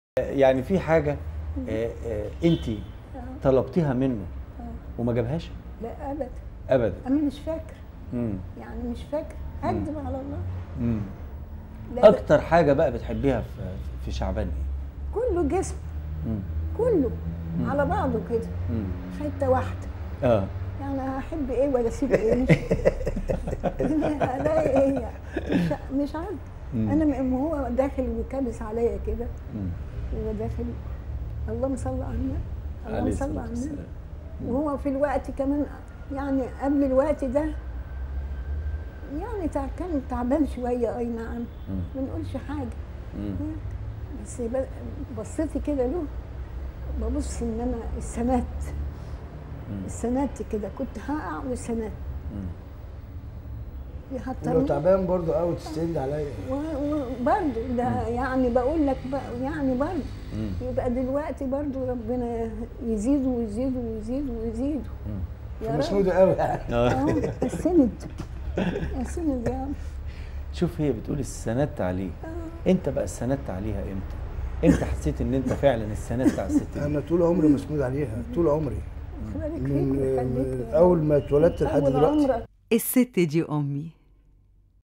يعني في حاجه انت آه. طلبتيها منه آه. وما جابهاش لا ابدا ابدا انا مش فاكر امم يعني مش فاكر هكذب على الله امم لا اكتر حاجه بقى بتحبيها في في شعبان ايه كله جسم امم كله على بعضه كده امم حته واحده اه يعني هحب ايه ولا اسيب ايه مش الاقي ايه يعني مش, مش عارف مم. انا م- هو داخل وكابس عليا كده مم. هو داخل اللهم صل على النبي عليه اللهم صل الصلاه على النبي والسلام وهو في الوقت كمان يعني قبل الوقت ده يعني تع- كان تعبان شويه اي نعم مم. ما نقولش حاجه مم. بس ب- بصيتي كده له ببص ان انا السنات مم. السنات كده كنت هقع وسنات مم. لو يحطني تعبان برضه قوي تستند عليا وبرضه ده يعني بقول لك بقى يعني برضه مم. يبقى دلوقتي برضه ربنا يزيد ويزيد ويزيد ويزيد مم. يا رب مسنودة قوي يعني آه. اهو السند السند يا رب شوف هي بتقول استندت عليه انت بقى استندت عليها امتى امتى حسيت ان انت فعلا استندت على الست دي انا طول عمري مسنود عليها طول عمري خليك من فيك وخليك من يا اول رب. ما اتولدت لحد طول دلوقتي عمرك الست دي أمي